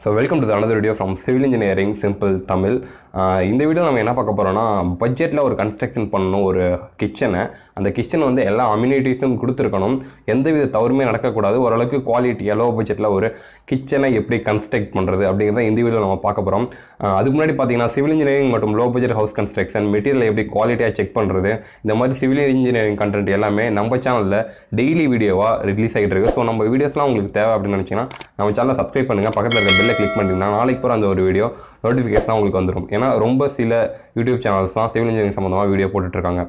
so welcome to another video from civil engineering simple Tamil ஆஹ் இந்த video நம்ம என்ன பார்க்க போகிறோம்னா பட்ஜெட்டில் ஒரு கன்ஸ்ட்ரக்ஷன் பண்ணணும் ஒரு கிச்சனை அந்த கிச்சன் வந்து எல்லா அம்யூனிட்டிஸும் கொடுத்துருக்கணும் எந்தவித தவறுமே நடக்கக்கூடாது ஓரளவுக்கு குவாலிட்டி லோ பட்ஜெட்டில் ஒரு கிச்சனை எப்படி கன்ஸ்ட்ரக்ட் பண்ணுறது அப்படிங்கிறத இந்த வீடியோவில் நம்ம பார்க்க போகிறோம் அதுக்கு முன்னாடி பார்த்தீங்கன்னா சிவில் இன்ஜினியரிங் மற்றும் low budget house construction material எப்படி குவாலிட்டியாக செக் பண்ணுறது இந்த மாதிரி சிவில் இன்ஜினியரிங் கண்டென்ட் எல்லாமே நம்ம சேனலில் டெய்லி வீடியோவாக ரிலீஸ் ஆகிட்டு இருக்கு ஸோ நம்ம வீடியோஸ்லாம் உங்களுக்கு தேவை அப்படின்னு நினச்சிங்கன்னா நம்ம சேனலை சப்ஸ்கிரைப் பண்ணுங்கள் பக்கத்தில் இருக்க பெல்லை கிளிக் பண்ணிட்டீங்கன்னா நாளைக்கு போகிற அந்த ஒரு வீடியோ நோட்டிஃபிகேஷன் உங்களுக்கு வந்துடும் ஏன்னா ரொம்ப சில யூடியூப் சேனல்ஸ் தான் சிவில் இன்ஜினியரிங் சம்மந்தமாக வீடியோ போட்டுட்ருக்காங்க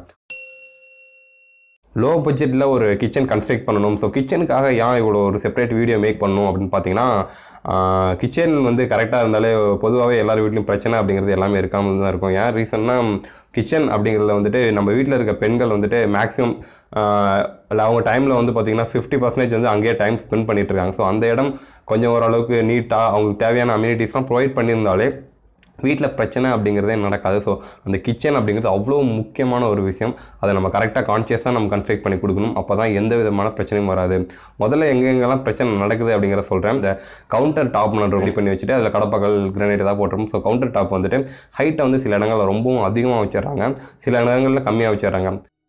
லோ பட்ஜெட்டில் ஒரு கிச்சன் கன்ஸ்ட்ரக்ட் பண்ணணும் ஸோ கிச்சனுக்காக ஏன் இவ்வளோ ஒரு செப்பரேட் வீடியோ மேக் பண்ணணும் அப்படின்னு பார்த்தீங்கன்னா கிச்சன் வந்து கரெக்டாக இருந்தாலே பொதுவாகவே எல்லார் வீட்லையும் பிரச்சனை அப்படிங்கிறது எல்லாமே இருக்காமல் தான் இருக்கும் ஏன் ரீசன்னா கிச்சன் அப்படிங்கிறதுல வந்துட்டு நம்ம வீட்டில் இருக்க பெண்கள் வந்துட்டு மேக்ஸிமம் இல்லை அவங்க டைமில் வந்து பார்த்திங்கன்னா ஃபிஃப்டி பர்சன்டேஜ் வந்து அங்கேயே டைம் ஸ்பெண்ட் பண்ணிட்டு இருக்காங்க ஸோ அந்த இடம் கொஞ்சம் ஓரளவுக்கு நீட்டாக அவங்களுக்கு தேவையான அம்யூனிட்டிஸ்லாம் ப்ரொவைட் பண்ணியிருந்தாலே வீட்டில் பிரச்சனை அப்படிங்கிறதே நடக்காது ஸோ அந்த கிச்சன் அப்படிங்கிறது அவ்வளோ முக்கியமான ஒரு விஷயம் அதை நம்ம கரெக்டாக கான்சியஸாக நம்ம கன்ஸ்ட்ரக்ட் பண்ணி கொடுக்கணும் அப்போ தான் எந்த விதமான பிரச்சனையும் வராது முதல்ல எங்கெங்கெல்லாம் பிரச்சனை நடக்குது அப்படிங்கிற சொல்கிறேன் இந்த கவுண்டர் டாப் நான் ரெடி பண்ணி வச்சுட்டு அதில் கடப்பாக்கள் கிரனைட் ஏதாவது போட்டுரும் ஸோ கவுண்டர் டாப் வந்துட்டு ஹைட்டை வந்து சில இடங்களில் ரொம்பவும் அதிகமாக வச்சிடுறாங்க சில இடங்களில் கம்மியாக வச்சிடுறாங்க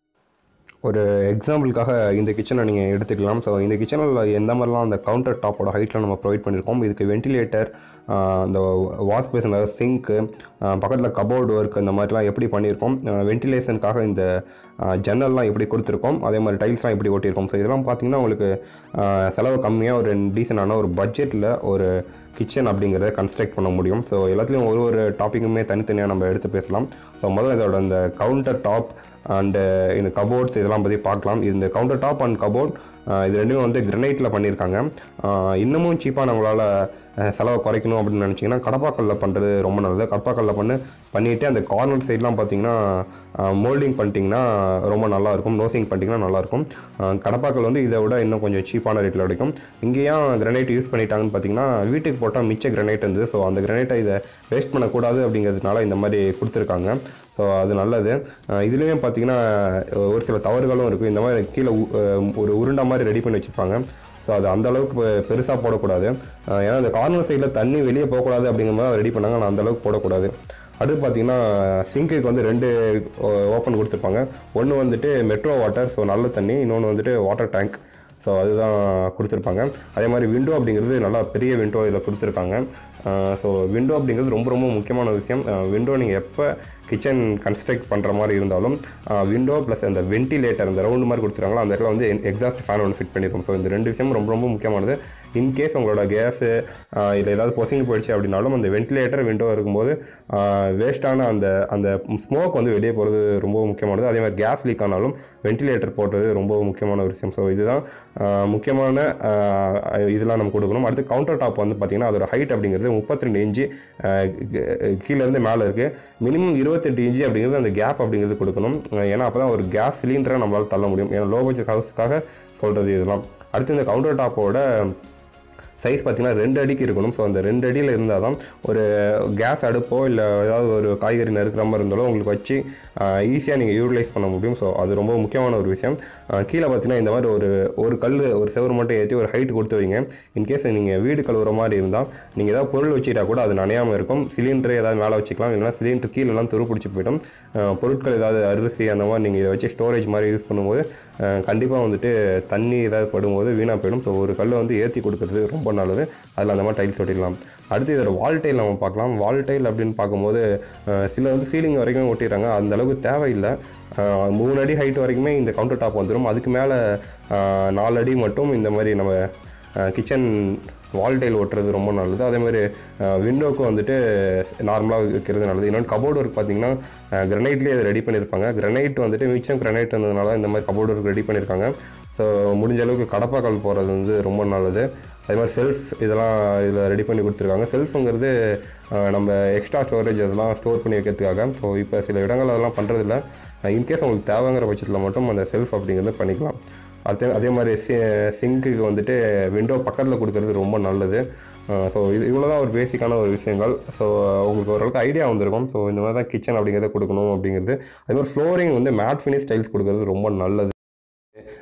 ஒரு எக்ஸாம்பிளுக்காக இந்த கிச்சனை நீங்கள் எடுத்துக்கலாம் ஸோ இந்த கிச்சனில் எந்த மாதிரிலாம் அந்த கவுண்டர் டாப்போட ஹைட்டில் நம்ம ப்ரொவைட் பண்ணியிருக்கோம் இதுக்கு வென்டிலேட்டர் அந்த வாஷ் பேசன் அதாவது சிங்க்கு பக்கத்தில் கபோர்டு ஒர்க் இந்த மாதிரிலாம் எப்படி பண்ணியிருக்கோம் வென்டிலேஷனுக்காக இந்த ஜன்னல்லாம் எப்படி கொடுத்துருக்கோம் அதே மாதிரி டைல்ஸ்லாம் எப்படி ஒட்டியிருக்கோம் ஸோ இதெல்லாம் பார்த்தீங்கன்னா உங்களுக்கு ஆஹ், செலவு கம்மியாக ஒரு டீசெண்டான ஒரு பட்ஜெட்டில் ஒரு கிச்சன் அப்படிங்கிறத கன்ஸ்ட்ரக்ட் பண்ண முடியும் ஸோ எல்லாத்துலேயும் ஒரு ஒரு டாப்பிக்குமே தனித்தனியாக நம்ம எடுத்து பேசலாம் ஸோ முதல்ல இதோட இந்த கவுண்டர் டாப் அண்டு இந்த கபோர்ட்ஸ் இதெல்லாம் பற்றி பார்க்கலாம் இந்த கவுண்டர் டாப் அண்ட் கபோர்ட் இது ரெண்டுமே வந்து கிரனைட்டில் பண்ணியிருக்காங்க ஆஹ் இன்னமும் சீப்பாக நம்மளால் செலவை குறைக்கணும் அப்படின்னு நினச்சிங்கன்னா கடப்பாக்கல்ல பண்ணுறது ரொம்ப நல்லது கடப்பாக்கல்ல பண்ணி பண்ணிவிட்டு அந்த கார்னர் சைட்லாம் பார்த்தீங்கன்னா மோல்டிங் பண்ணிட்டீங்கன்னா ரொம்ப நல்லாயிருக்கும் நோசிங் பண்ணிட்டீங்கன்னா நல்லாயிருக்கும் ஆஹ் கடப்பாக்கல் வந்து இதை விட இன்னும் கொஞ்சம் சீப்பான ரேட்டில் கிடைக்கும் இங்கேயும் கிரனைட் யூஸ் பண்ணிட்டாங்கன்னு பார்த்தீங்கன்னா வீட்டுக்கு போட்டால் மிச்ச கிரனைட் இருந்தது ஸோ அந்த கிரனைட்டை இதை வேஸ்ட் பண்ணக்கூடாது அப்படிங்கிறதுனால இந்த மாதிரி கொடுத்துருக்காங்க ஸோ அது நல்லது அஹ் இதுலேயும் பார்த்தீங்கன்னா ஒரு சில தவறுகளும் இருக்குது இந்த மாதிரி கீழே உ- அஹ் ஒரு உருண்டை மாதிரி ரெடி பண்ணி வச்சுருப்பாங்க ஸோ அது அந்த அளவுக்கு பெருசாக போடக்கூடாது அஹ் ஏன்னா இந்த கார்னர் சைடில் தண்ணி வெளியே போகக்கூடாது அப்படிங்கிற மாதிரி ரெடி பண்ணாங்க ஆனால் அந்த அளவுக்கு போடக்கூடாது அடுத்து பார்த்தீங்கன்னா சிங்க்குக்கு வந்து ரெண்டு ஓப்பன் கொடுத்துருப்பாங்க ஒன்று வந்துட்டு மெட்ரோ வாட்டர் ஸோ நல்ல தண்ணி இன்னொன்று வந்துட்டு வாட்டர் டேங்க் ஸோ அதுதான் கொடுத்துருப்பாங்க அதே மாதிரி விண்டோ அப்படிங்கிறது நல்லா பெரிய விண்டோ இதில் கொடுத்துருக்காங்க ஸோ விண்டோ அப்படிங்கிறது ரொம்ப ரொம்ப முக்கியமான விஷயம் விண்டோ நீங்கள் எப்போ கிச்சன் கன்ஸ்ட்ரக்ட் பண்ணுற மாதிரி இருந்தாலும் விண்டோ ப்ளஸ் அந்த வென்டிலேட்டர் அந்த ரவுண்டு மாதிரி கொடுத்துருக்காங்களோ அந்த இடத்துல வந்து எக்ஸாஸ்ட் ஃபேன் ஒன்று ஃபிட் பண்ணியிருக்கோம் ஸோ இந்த ரெண்டு விஷயம் ரொம்ப ரொம்ப முக்கியமானது இன்கேஸ் உங்களோட கேஸு இல்லை ஏதாவது பொசிங் போயிடுச்சு அப்படின்னாலும் அந்த வென்டிலேட்டர் விண்டோ இருக்கும்போது வேஸ்ட்டான அந்த அந்த ஸ்மோக் வந்து வெளியே போகிறது ரொம்ப முக்கியமானது அதே மாதிரி கேஸ் லீக் ஆனாலும் வென்டிலேட்டர் போடுறது ரொம்ப முக்கியமான ஒரு விஷயம் ஸோ இதுதான் ஆஹ், முக்கியமான ஆஹ், இதெல்லாம் நம்ம கொடுக்கணும் அடுத்து கவுண்டர் டாப் வந்து பார்த்திங்கன்னா அதோட ஹைட் அப்படிங்கிறது முப்பத்தி ரெண்டு இன்ச்சு கீழேருந்து மேலே இருக்குது மினிமம் இருபத்தெட்டு இன்ச்சு அப்படிங்கிறது அந்த கேப் அப்படிங்கிறது கொடுக்கணும் ஆஹ், ஏன்னா அப்போ தான் ஒரு கேஸ் சிலிண்டரை நம்மளால் தள்ள முடியும் ஏன்னா லோ பட்ஜெட் ஹவுஸ்க்காக சொல்கிறது இதெல்லாம் அடுத்து இந்த கவுண்டர் டாப்போட சைஸ் பார்த்தீங்கன்னா ரெண்டு அடிக்கு இருக்கணும் ஸோ அந்த ரெண்டு அடியில் இருந்தால் தான் ஒரு கேஸ் அடுப்போ இல்லை ஏதாவது ஒரு காய்கறி நறுக்கிற மாதிரி இருந்தாலும் உங்களுக்கு வச்சு ஈஸியாக நீங்கள் யூட்டிலைஸ் பண்ண முடியும் ஸோ அது ரொம்ப முக்கியமான ஒரு விஷயம் ஆஹ் கீழே பார்த்தீங்கன்னா இந்த மாதிரி ஒரு ஒரு கல் ஒரு செவரு மட்டும் ஏற்றி ஒரு ஹைட் கொடுத்து வைங்க இன்கேஸ் நீங்கள் வீடு கழுவுற மாதிரி இருந்தால் நீங்கள் ஏதாவது பொருள் வச்சுட்டா கூட அது நனையாமல் இருக்கும் சிலிண்டர் ஏதாவது மேலே வச்சுக்கலாம் இல்லைனா சிலிண்டர் கீழெல்லாம் துரு பிடிச்சி போயிடும் ஆஹ் பொருட்கள் ஏதாவது அரிசி அந்த மாதிரி நீங்கள் இதை வச்சு ஸ்டோரேஜ் மாதிரி யூஸ் பண்ணும்போது கண்டிப்பாக வந்துட்டு தண்ணி ஏதாவது படும்போது வீணாக போயிடும் ஸோ ஒரு கல்லை வந்து ஏற்றி கொடுக்கறது ரொம்ப நல்லது அதில் அந்த மாதிரி டைல்ஸ் ஒட்டிடலாம் அடுத்து இதோட வால் டைல் நம்ம பார்க்கலாம் வால் டைல் அப்படின்னு பார்க்கும்போது அஹ், சில வந்து சீலிங் வரைக்கும் ஒட்டிடுறாங்க அந்த அளவுக்கு தேவையில்லை அஹ், மூணு அடி ஹைட் வரைக்குமே இந்த கவுண்டர் டாப் வந்துடும் அதுக்கு மேலே நாலு அடி மட்டும் இந்த மாதிரி நம்ம கிச்சன் வால் டைல் ஒட்டுறது ரொம்ப நல்லது அதே மாதிரி விண்டோக்கு வந்துட்டு நார்மலாக வைக்கிறது நல்லது இன்னொன்று கபோர்டு ஒர்க் பார்த்தீங்கன்னா கிரனைட்லேயே அதை ரெடி பண்ணியிருப்பாங்க கிரனைட் வந்துட்டு மிச்சம் கிரனைட் வந்ததுனால இந்த மாதிரி கபோர்டு ஒர்க் ரெடி பண்ணியிருக்காங்க ஸோ முடிஞ்ச அளவுக்கு கடப்பாக்கல் போகிறது வந்து ரொம்ப நல்லது அதே மாதிரி செல்ஃப் இதெல்லாம் இதில் ரெடி பண்ணி கொடுத்துருக்காங்க செல்ஃபுங்கிறது அஹ், நம்ம எக்ஸ்ட்ரா ஸ்டோரேஜ் அதெல்லாம் ஸ்டோர் பண்ணி வைக்கிறதுக்காக ஸோ இப்போ சில இடங்கள் அதெல்லாம் பண்ணுறதில்ல இன்கேஸ் உங்களுக்கு தேவைங்கிற பட்சத்தில் மட்டும் அந்த செல்ஃப் அப்படிங்கிறது பண்ணிக்கலாம் அடுத்து அதே மாதிரி சி சிங்க்குக்கு வந்துட்டு விண்டோ பக்கத்தில் கொடுக்கறது ரொம்ப நல்லது ஸோ இது இவ்வளோ தான் ஒரு பேசிக்கான ஒரு விஷயங்கள் ஸோ உங்களுக்கு ஓரளவுக்கு ஐடியா வந்திருக்கும் ஸோ இந்த மாதிரி தான் கிச்சன் அப்படிங்கிறத கொடுக்கணும் அப்படிங்கிறது அதே மாதிரி ஃப்ளோரிங் வந்து மேட் ஃபினிஷ் டைல்ஸ் கொடுக்கறது ரொம்ப நல்லது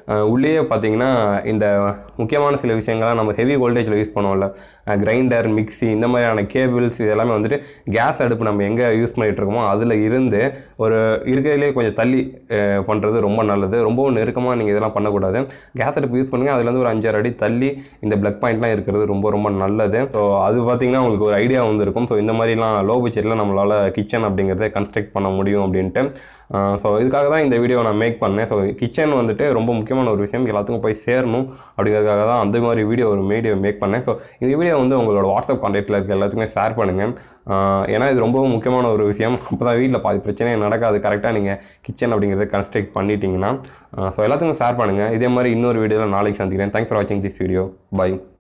அஹ் உள்ளேயே பார்த்தீங்கன்னா இந்த முக்கியமான சில விஷயங்கள்லாம் நம்ம ஹெவி வோல்டேஜில் யூஸ் பண்ணுவோம்ல கிரைண்டர் மிக்ஸி இந்த மாதிரியான கேபிள்ஸ் இது எல்லாமே வந்துட்டு கேஸ் அடுப்பு நம்ம எங்கே யூஸ் பண்ணிகிட்டு இருக்கோமோ அதில் இருந்து ஒரு இருக்கிறதுலே கொஞ்சம் தள்ளி பண்ணுறது ரொம்ப நல்லது ரொம்பவும் நெருக்கமாக நீங்கள் இதெல்லாம் பண்ணக்கூடாது கேஸ் அடுப்பு யூஸ் பண்ணுங்கள் அதுலேருந்து ஒரு அஞ்சாறு அடி தள்ளி இந்த பிளக் பாயிண்ட்லாம் இருக்கிறது ரொம்ப ரொம்ப நல்லது ஸோ அது பார்த்தீங்கன்னா உங்களுக்கு ஒரு ஐடியா வந்திருக்கும் ஸோ இந்த மாதிரிலாம் லோ பட்ஜெட்டில் நம்மளால் கிச்சன் அப்படிங்கிறத கன்ஸ்ட்ரக்ட் பண்ண முடியும் அப்படின்ட்டு ஸோ இதுக்காக தான் இந்த வீடியோ நான் மேக் பண்ணேன் ஸோ கிச்சன் வந்துட்டு ரொம்ப முக்கியமான ஒரு விஷயம் எல்லாத்துக்கும் போய் சேரணும் அப்படிங்கிறதுக்காக தான் அந்த மாதிரி வீடியோ ஒரு வீடியோ மேக் பண்ணேன் ஸோ இந்த வீடியோ வந்து உங்களோட வாட்ஸ்அப் கான்டாக்டில் இருக்க எல்லாத்துக்குமே ஷேர் பண்ணுங்கள் ஆஹ் ஏன்னா இது ரொம்பவும் முக்கியமான ஒரு விஷயம் அப்போ தான் வீட்டில் பாதி பிரச்சனையே நடக்காது கரெக்டாக நீங்கள் கிச்சன் அப்படிங்கிறத கன்ஸ்ட்ரக்ட் பண்ணிட்டீங்கன்னா ஸோ எல்லாத்துக்கும் ஷேர் பண்ணுங்கள் இதே மாதிரி இன்னொரு வீடியோவில் நாளைக்கு சந்திக்கிறேன் தேங்க்ஸ் ஃபார் வாட்சிங் திஸ் வீடியோ பை